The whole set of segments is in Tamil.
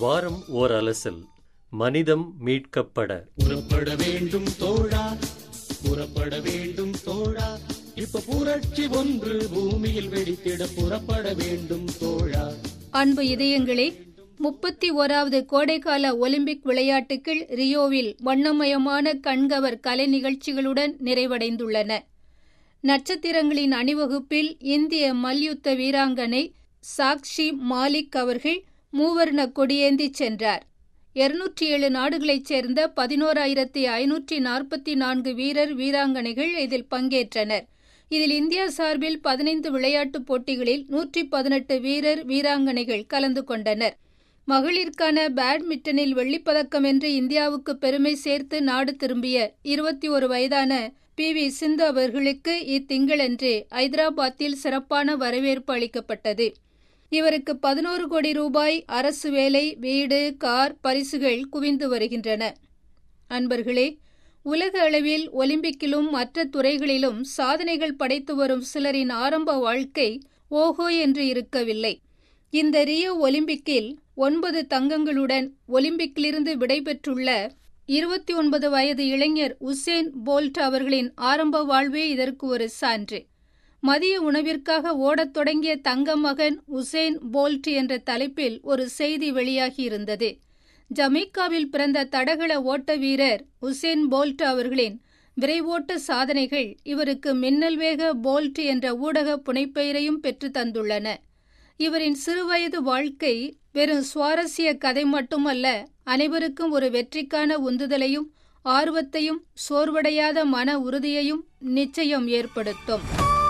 வாரம் ஓர் அலசல் மனிதம் மீட்கப்பட புறப்பட வேண்டும் தோழா புறப்பட வேண்டும் தோழா இப்ப புரட்சி ஒன்று பூமியில் வெடித்திட புறப்பட வேண்டும் தோழா அன்பு இதயங்களே முப்பத்தி ஓராவது கோடைக்கால ஒலிம்பிக் விளையாட்டுகள் ரியோவில் வண்ணமயமான கண்கவர் கலை நிகழ்ச்சிகளுடன் நிறைவடைந்துள்ளன நட்சத்திரங்களின் அணிவகுப்பில் இந்திய மல்யுத்த வீராங்கனை சாக்ஷி மாலிக் அவர்கள் மூவர்ண கொடியேந்தி சென்றார் இருநூற்றி ஏழு நாடுகளைச் சேர்ந்த பதினோராயிரத்தி ஐநூற்றி நாற்பத்தி நான்கு வீரர் வீராங்கனைகள் இதில் பங்கேற்றனர் இதில் இந்தியா சார்பில் பதினைந்து விளையாட்டுப் போட்டிகளில் நூற்றி பதினெட்டு வீரர் வீராங்கனைகள் கலந்து கொண்டனர் மகளிருக்கான பேட்மிண்டனில் வெள்ளிப்பதக்கம் வென்று இந்தியாவுக்கு பெருமை சேர்த்து நாடு திரும்பிய இருபத்தி ஒரு வயதான பி வி சிந்து அவர்களுக்கு இத்திங்களன்று ஐதராபாத்தில் சிறப்பான வரவேற்பு அளிக்கப்பட்டது இவருக்கு பதினோரு கோடி ரூபாய் அரசு வேலை வீடு கார் பரிசுகள் குவிந்து வருகின்றன அன்பர்களே உலக அளவில் ஒலிம்பிக்கிலும் மற்ற துறைகளிலும் சாதனைகள் படைத்து வரும் சிலரின் ஆரம்ப வாழ்க்கை ஓஹோ என்று இருக்கவில்லை இந்த ரியோ ஒலிம்பிக்கில் ஒன்பது தங்கங்களுடன் ஒலிம்பிக்கிலிருந்து விடைபெற்றுள்ள இருபத்தி ஒன்பது வயது இளைஞர் உசேன் போல்ட் அவர்களின் ஆரம்ப வாழ்வே இதற்கு ஒரு சான்று மதிய உணவிற்காக ஓடத் தொடங்கிய தங்க மகன் உசேன் போல்ட் என்ற தலைப்பில் ஒரு செய்தி வெளியாகியிருந்தது ஜமைக்காவில் பிறந்த தடகள ஓட்ட வீரர் உசேன் போல்ட் அவர்களின் விரைவோட்ட சாதனைகள் இவருக்கு மின்னல் வேக போல்ட் என்ற ஊடக புனைப்பெயரையும் பெற்று தந்துள்ளன இவரின் சிறுவயது வாழ்க்கை வெறும் சுவாரஸ்ய கதை மட்டுமல்ல அனைவருக்கும் ஒரு வெற்றிக்கான உந்துதலையும் ஆர்வத்தையும் சோர்வடையாத மன உறுதியையும் நிச்சயம் ஏற்படுத்தும்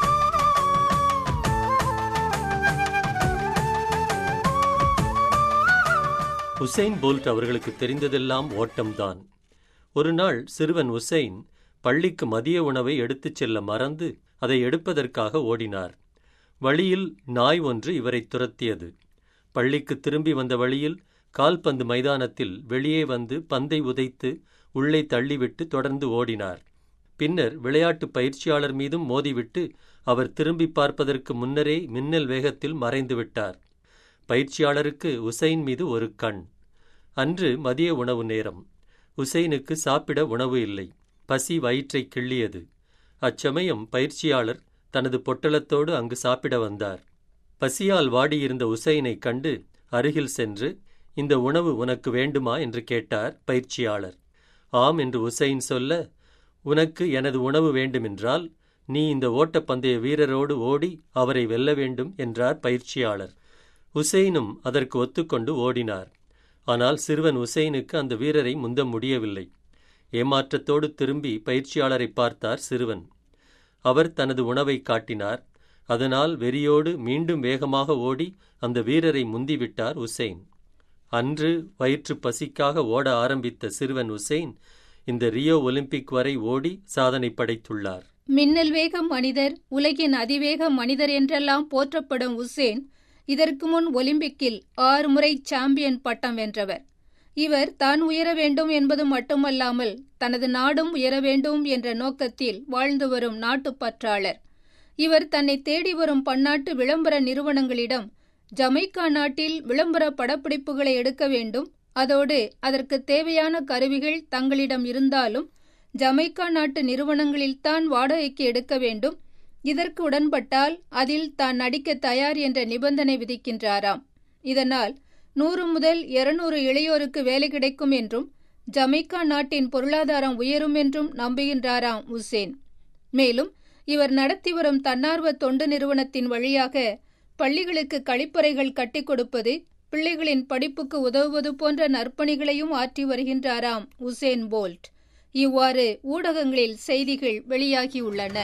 உசைன் போல்ட் அவர்களுக்கு தெரிந்ததெல்லாம் ஓட்டம்தான் ஒரு நாள் சிறுவன் உசைன் பள்ளிக்கு மதிய உணவை எடுத்துச் செல்ல மறந்து அதை எடுப்பதற்காக ஓடினார் வழியில் நாய் ஒன்று இவரை துரத்தியது பள்ளிக்கு திரும்பி வந்த வழியில் கால்பந்து மைதானத்தில் வெளியே வந்து பந்தை உதைத்து உள்ளே தள்ளிவிட்டு தொடர்ந்து ஓடினார் பின்னர் விளையாட்டு பயிற்சியாளர் மீதும் மோதிவிட்டு அவர் திரும்பி பார்ப்பதற்கு முன்னரே மின்னல் வேகத்தில் மறைந்து விட்டார் பயிற்சியாளருக்கு உசைன் மீது ஒரு கண் அன்று மதிய உணவு நேரம் உசைனுக்கு சாப்பிட உணவு இல்லை பசி வயிற்றை கிள்ளியது அச்சமயம் பயிற்சியாளர் தனது பொட்டலத்தோடு அங்கு சாப்பிட வந்தார் பசியால் வாடியிருந்த உசைனை கண்டு அருகில் சென்று இந்த உணவு உனக்கு வேண்டுமா என்று கேட்டார் பயிற்சியாளர் ஆம் என்று உசைன் சொல்ல உனக்கு எனது உணவு வேண்டுமென்றால் நீ இந்த ஓட்டப்பந்தய வீரரோடு ஓடி அவரை வெல்ல வேண்டும் என்றார் பயிற்சியாளர் உசைனும் அதற்கு ஒத்துக்கொண்டு ஓடினார் ஆனால் சிறுவன் உசைனுக்கு அந்த வீரரை முந்த முடியவில்லை ஏமாற்றத்தோடு திரும்பி பயிற்சியாளரை பார்த்தார் சிறுவன் அவர் தனது உணவை காட்டினார் அதனால் வெறியோடு மீண்டும் வேகமாக ஓடி அந்த வீரரை முந்திவிட்டார் உசைன் அன்று வயிற்று பசிக்காக ஓட ஆரம்பித்த சிறுவன் உசைன் இந்த ரியோ ஒலிம்பிக் வரை ஓடி சாதனை படைத்துள்ளார் மின்னல் வேக மனிதர் உலகின் அதிவேக மனிதர் என்றெல்லாம் போற்றப்படும் உசேன் இதற்கு முன் ஒலிம்பிக்கில் ஆறு முறை சாம்பியன் பட்டம் வென்றவர் இவர் தான் உயர வேண்டும் என்பது மட்டுமல்லாமல் தனது நாடும் உயர வேண்டும் என்ற நோக்கத்தில் வாழ்ந்து வரும் நாட்டுப்பற்றாளர் இவர் தன்னை தேடி வரும் பன்னாட்டு விளம்பர நிறுவனங்களிடம் ஜமைக்கா நாட்டில் விளம்பர படப்பிடிப்புகளை எடுக்க வேண்டும் அதோடு அதற்கு தேவையான கருவிகள் தங்களிடம் இருந்தாலும் ஜமைக்கா நாட்டு நிறுவனங்களில்தான் வாடகைக்கு எடுக்க வேண்டும் இதற்கு உடன்பட்டால் அதில் தான் நடிக்க தயார் என்ற நிபந்தனை விதிக்கின்றாராம் இதனால் நூறு முதல் இருநூறு இளையோருக்கு வேலை கிடைக்கும் என்றும் ஜமைக்கா நாட்டின் பொருளாதாரம் உயரும் என்றும் நம்புகின்றாராம் உசேன் மேலும் இவர் நடத்தி வரும் தன்னார்வ தொண்டு நிறுவனத்தின் வழியாக பள்ளிகளுக்கு கழிப்பறைகள் கட்டிக் கொடுப்பது பிள்ளைகளின் படிப்புக்கு உதவுவது போன்ற நற்பணிகளையும் ஆற்றி வருகின்றாராம் உசேன் போல்ட் இவ்வாறு ஊடகங்களில் செய்திகள் வெளியாகியுள்ளன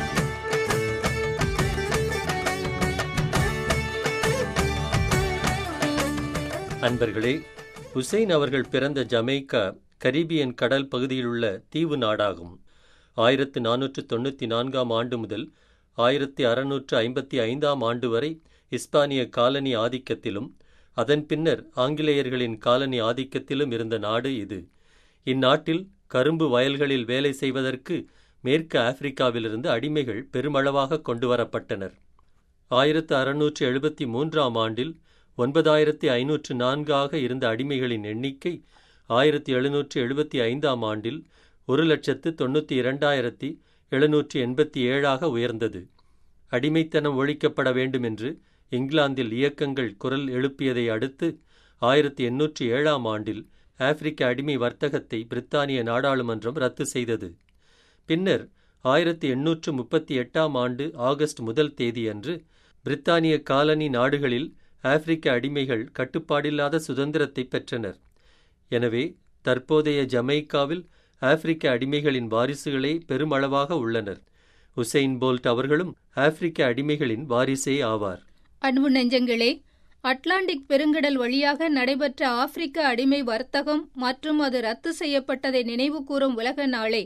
அன்பர்களே உசைன் அவர்கள் பிறந்த ஜமைக்கா கரீபியன் கடல் பகுதியிலுள்ள தீவு நாடாகும் ஆயிரத்து நானூற்று தொண்ணூற்றி நான்காம் ஆண்டு முதல் ஆயிரத்தி அறுநூற்று ஐம்பத்தி ஐந்தாம் ஆண்டு வரை இஸ்பானிய காலனி ஆதிக்கத்திலும் அதன் பின்னர் ஆங்கிலேயர்களின் காலனி ஆதிக்கத்திலும் இருந்த நாடு இது இந்நாட்டில் கரும்பு வயல்களில் வேலை செய்வதற்கு மேற்கு ஆப்பிரிக்காவிலிருந்து அடிமைகள் பெருமளவாக கொண்டு வரப்பட்டனர் ஆயிரத்து அறுநூற்று எழுபத்தி மூன்றாம் ஆண்டில் ஒன்பதாயிரத்தி ஐநூற்று நான்காக இருந்த அடிமைகளின் எண்ணிக்கை ஆயிரத்தி எழுநூற்று எழுபத்தி ஐந்தாம் ஆண்டில் ஒரு லட்சத்து தொண்ணூற்றி இரண்டாயிரத்தி எழுநூற்றி எண்பத்தி ஏழாக உயர்ந்தது அடிமைத்தனம் ஒழிக்கப்பட வேண்டும் என்று இங்கிலாந்தில் இயக்கங்கள் குரல் எழுப்பியதை அடுத்து ஆயிரத்தி எண்ணூற்றி ஏழாம் ஆண்டில் ஆப்பிரிக்க அடிமை வர்த்தகத்தை பிரித்தானிய நாடாளுமன்றம் ரத்து செய்தது பின்னர் ஆயிரத்தி எண்ணூற்று முப்பத்தி எட்டாம் ஆண்டு ஆகஸ்ட் முதல் தேதியன்று பிரித்தானிய காலனி நாடுகளில் ஆப்பிரிக்க அடிமைகள் கட்டுப்பாடில்லாத சுதந்திரத்தை பெற்றனர் எனவே தற்போதைய ஜமைக்காவில் ஆப்பிரிக்க அடிமைகளின் வாரிசுகளே பெருமளவாக உள்ளனர் உசைன் போல்ட் அவர்களும் ஆப்பிரிக்க அடிமைகளின் வாரிசே ஆவார் அன்பு நெஞ்சங்களே அட்லாண்டிக் பெருங்கடல் வழியாக நடைபெற்ற ஆப்பிரிக்க அடிமை வர்த்தகம் மற்றும் அது ரத்து செய்யப்பட்டதை நினைவு கூறும் உலக நாளை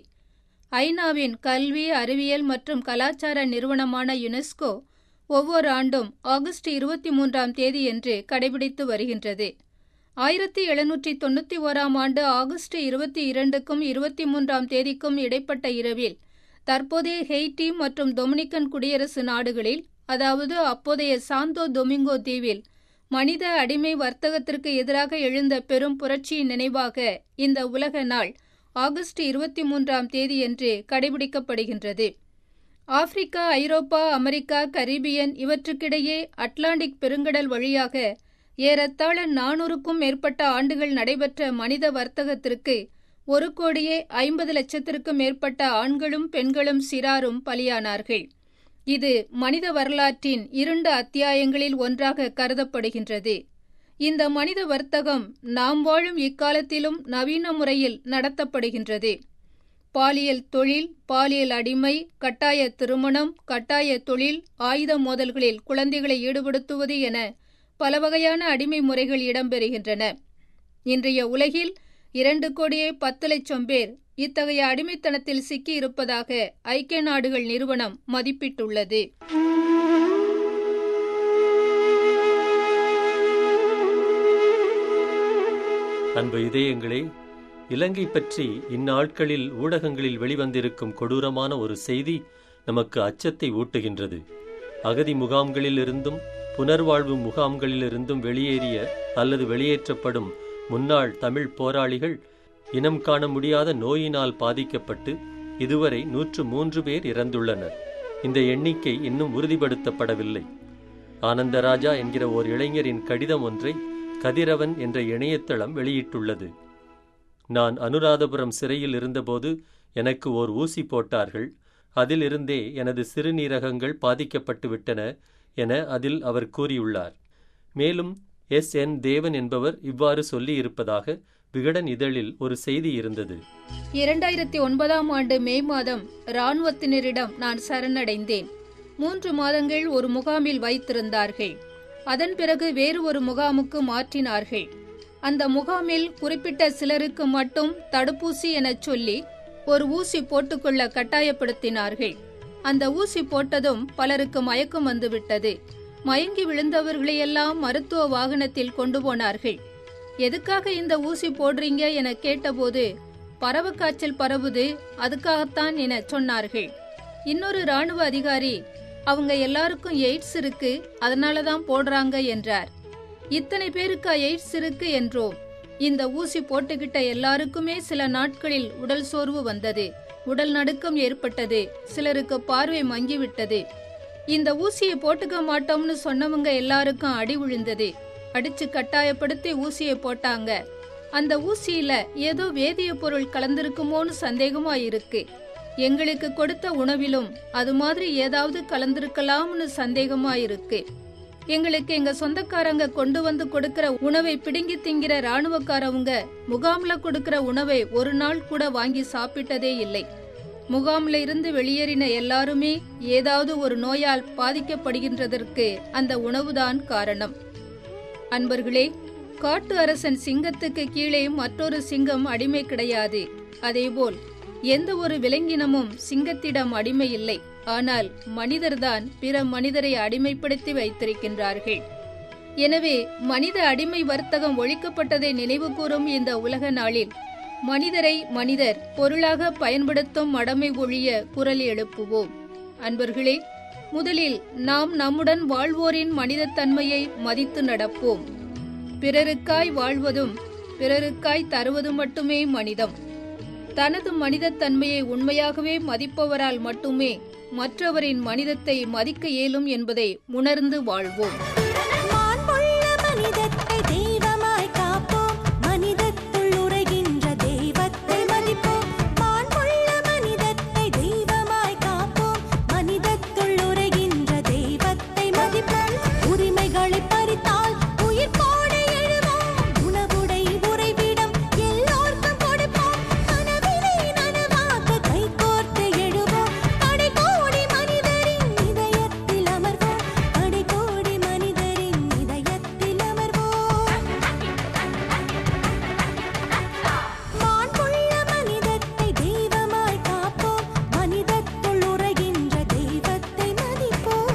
ஐநாவின் கல்வி அறிவியல் மற்றும் கலாச்சார நிறுவனமான யுனெஸ்கோ ஒவ்வொரு ஆண்டும் ஆகஸ்ட் இருபத்தி மூன்றாம் தேதியன்று கடைபிடித்து வருகின்றது ஆயிரத்தி எழுநூற்றி தொண்ணூற்றி ஓராம் ஆண்டு ஆகஸ்ட் இருபத்தி இரண்டுக்கும் இருபத்தி மூன்றாம் தேதிக்கும் இடைப்பட்ட இரவில் தற்போதைய ஹெய்டி மற்றும் டொமினிக்கன் குடியரசு நாடுகளில் அதாவது அப்போதைய சாந்தோ டொமிங்கோ தீவில் மனித அடிமை வர்த்தகத்திற்கு எதிராக எழுந்த பெரும் புரட்சியின் நினைவாக இந்த உலக நாள் ஆகஸ்ட் இருபத்தி மூன்றாம் தேதியன்று கடைபிடிக்கப்படுகின்றது ஆப்பிரிக்கா ஐரோப்பா அமெரிக்கா கரீபியன் இவற்றுக்கிடையே அட்லாண்டிக் பெருங்கடல் வழியாக ஏறத்தாழ நானூறுக்கும் மேற்பட்ட ஆண்டுகள் நடைபெற்ற மனித வர்த்தகத்திற்கு ஒரு கோடியே ஐம்பது லட்சத்திற்கும் மேற்பட்ட ஆண்களும் பெண்களும் சிறாரும் பலியானார்கள் இது மனித வரலாற்றின் இருண்ட அத்தியாயங்களில் ஒன்றாக கருதப்படுகின்றது இந்த மனித வர்த்தகம் நாம் வாழும் இக்காலத்திலும் நவீன முறையில் நடத்தப்படுகின்றது பாலியல் தொழில் பாலியல் அடிமை கட்டாய திருமணம் கட்டாய தொழில் ஆயுத மோதல்களில் குழந்தைகளை ஈடுபடுத்துவது என பல வகையான அடிமை முறைகள் இடம்பெறுகின்றன இன்றைய உலகில் இரண்டு கோடியே பத்து லட்சம் பேர் இத்தகைய அடிமைத்தனத்தில் சிக்கியிருப்பதாக ஐக்கிய நாடுகள் நிறுவனம் மதிப்பிட்டுள்ளது அன்பு இதயங்களே இலங்கை பற்றி இந்நாட்களில் ஊடகங்களில் வெளிவந்திருக்கும் கொடூரமான ஒரு செய்தி நமக்கு அச்சத்தை ஊட்டுகின்றது அகதி முகாம்களிலிருந்தும் புனர்வாழ்வு முகாம்களிலிருந்தும் வெளியேறிய அல்லது வெளியேற்றப்படும் முன்னாள் தமிழ் போராளிகள் இனம் காண முடியாத நோயினால் பாதிக்கப்பட்டு இதுவரை நூற்று மூன்று பேர் இறந்துள்ளனர் இந்த எண்ணிக்கை இன்னும் உறுதிப்படுத்தப்படவில்லை ஆனந்தராஜா என்கிற ஓர் இளைஞரின் கடிதம் ஒன்றை கதிரவன் என்ற இணையதளம் வெளியிட்டுள்ளது நான் அனுராதபுரம் சிறையில் இருந்தபோது எனக்கு ஓர் ஊசி போட்டார்கள் அதிலிருந்தே எனது சிறுநீரகங்கள் பாதிக்கப்பட்டு விட்டன என அதில் அவர் கூறியுள்ளார் மேலும் எஸ் என் தேவன் என்பவர் இவ்வாறு சொல்லியிருப்பதாக விகடன் இதழில் ஒரு செய்தி இருந்தது இரண்டாயிரத்தி ஒன்பதாம் ஆண்டு மே மாதம் இராணுவத்தினரிடம் நான் சரணடைந்தேன் மூன்று மாதங்கள் ஒரு முகாமில் வைத்திருந்தார்கள் அதன் பிறகு வேறு ஒரு முகாமுக்கு மாற்றினார்கள் அந்த முகாமில் குறிப்பிட்ட சிலருக்கு மட்டும் தடுப்பூசி எனச் சொல்லி ஒரு ஊசி போட்டுக்கொள்ள கட்டாயப்படுத்தினார்கள் அந்த ஊசி போட்டதும் பலருக்கு மயக்கம் வந்துவிட்டது மயங்கி விழுந்தவர்களையெல்லாம் மருத்துவ வாகனத்தில் கொண்டு போனார்கள் எதுக்காக இந்த ஊசி போடுறீங்க என கேட்டபோது பறவை காய்ச்சல் பரவுது அதுக்காகத்தான் என சொன்னார்கள் இன்னொரு ராணுவ அதிகாரி அவங்க எல்லாருக்கும் எய்ட்ஸ் இருக்கு அதனால தான் போடுறாங்க என்றார் இத்தனை பேருக்கு எய்ட்ஸ் இருக்கு என்றோம் இந்த ஊசி போட்டுக்கிட்ட எல்லாருக்குமே சில நாட்களில் உடல் சோர்வு வந்தது உடல் நடுக்கம் ஏற்பட்டது சிலருக்கு பார்வை மங்கிவிட்டது இந்த ஊசியை போட்டுக்க மாட்டோம்னு சொன்னவங்க எல்லாருக்கும் அடி விழுந்தது அடிச்சு கட்டாயப்படுத்தி ஊசியை போட்டாங்க அந்த ஊசியில ஏதோ வேதிய பொருள் கலந்திருக்குமோன்னு சந்தேகமா இருக்கு எங்களுக்கு கொடுத்த உணவிலும் அது மாதிரி ஏதாவது கலந்திருக்கலாம்னு சந்தேகமா இருக்கு எங்களுக்கு எங்க சொந்தக்காரங்க கொண்டு வந்து கொடுக்கிற உணவை பிடுங்கி திங்கிற ராணுவக்காரவங்க முகாம்ல கொடுக்கிற உணவை ஒரு நாள் கூட வாங்கி சாப்பிட்டதே இல்லை முகாம்ல இருந்து வெளியேறின எல்லாருமே ஏதாவது ஒரு நோயால் பாதிக்கப்படுகின்றதற்கு அந்த உணவுதான் காரணம் அன்பர்களே காட்டு அரசன் சிங்கத்துக்கு கீழே மற்றொரு சிங்கம் அடிமை கிடையாது அதேபோல் எந்த ஒரு விலங்கினமும் சிங்கத்திடம் அடிமை இல்லை ஆனால் மனிதர்தான் பிற மனிதரை அடிமைப்படுத்தி வைத்திருக்கின்றார்கள் எனவே மனித அடிமை வர்த்தகம் ஒழிக்கப்பட்டதை நினைவு கூறும் இந்த உலக நாளில் மனிதரை மனிதர் பொருளாக பயன்படுத்தும் மடமை ஒழிய குரல் எழுப்புவோம் அன்பர்களே முதலில் நாம் நம்முடன் வாழ்வோரின் மனிதத்தன்மையை மதித்து நடப்போம் பிறருக்காய் வாழ்வதும் பிறருக்காய் தருவது மட்டுமே மனிதம் தனது மனிதத் தன்மையை உண்மையாகவே மதிப்பவரால் மட்டுமே மற்றவரின் மனிதத்தை மதிக்க இயலும் என்பதை உணர்ந்து வாழ்வோம் மாண்புள்ள மனிதத்தை தெய்வமாய் காப்போம் மனிதத்துள் உரைகின்ற தெய்வத்தை மதிப்போம் மாண்புள்ள மனிதத்தை தெய்வமாய் காப்போம் மனிதத்துள் உரைகின்ற தெய்வத்தை மதிப்போம் உரிமைகளை பறித்தால் உயிர் போட எழுவோம் உணவுடை உறைவிடம் எல்லோருக்கும் கொடுப்போம் கனவினை நனவாக்க கைகோர்த்து எழுவோம் கடைகோடி மனிதரின் இதயத்தில் அமர்வோம் கடைகோடி மனிதரின் இதயத்தில் அமர்வோம் மாண்புள்ள மனிதத்தை தெய்வமாய் காப்போம் மனிதத்துள் உரைகின்ற தெய்வத்தை மதிப்போம்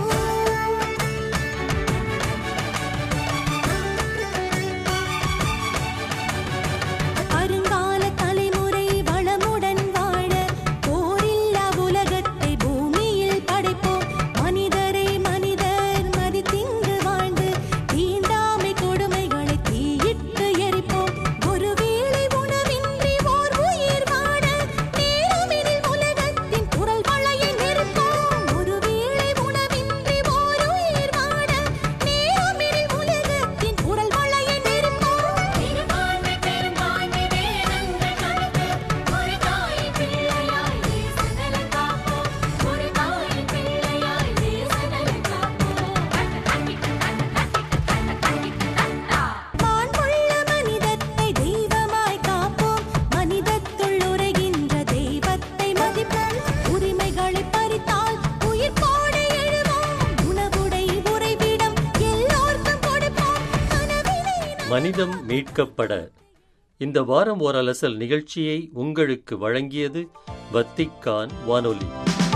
வருங்கால தலைமுறை வளமுடன் வாழ போரில்லா உலகத்தை பூமியில் படைப்போம் மனிதரை மனிதர் மதித்திங்கு வாழ்ந்து தீண்டாமை கொடுமைகளை தீயிட்டு எரிப்போம் ஒருவேளை உணவின்றி ஓர் உயிர் வாழ நேரமெனில் உலகத்தின் குரல் வளையை நிறுத்தோம் ஒருவேளை உணவின்றி ஓர் உயிர் வாழ நேரமெனில் உலகத்தின் குரல் வளையை நிறுத்தோம் பெரும்பான்மை பெரும்பான்மை வேதங்கள் கணக்கு ஒரு தாய் பிள்ளையாய் தேசநலன் காப்போம் ஒரு தாய் பிள்ளையாய் தேசநலன் மாண்புள்ள மனிதத்தை தெய்வமாய் காப்போம் மனிதத்துள் உரைகின்ற தெய்வத்தை மதிப்போம் உரிமைகளை பறித்தால் உயிர் போட எழுவோம் உணவுடை உறைவிடம் எல்லோருக்கும் கொடுப்போம் கனவினை மனிதம் மீட்கப்பட இந்த வாரம் ஓர் அலசல் நிகழ்ச்சியை உங்களுக்கு வழங்கியது வத்திக்கான் வானொலி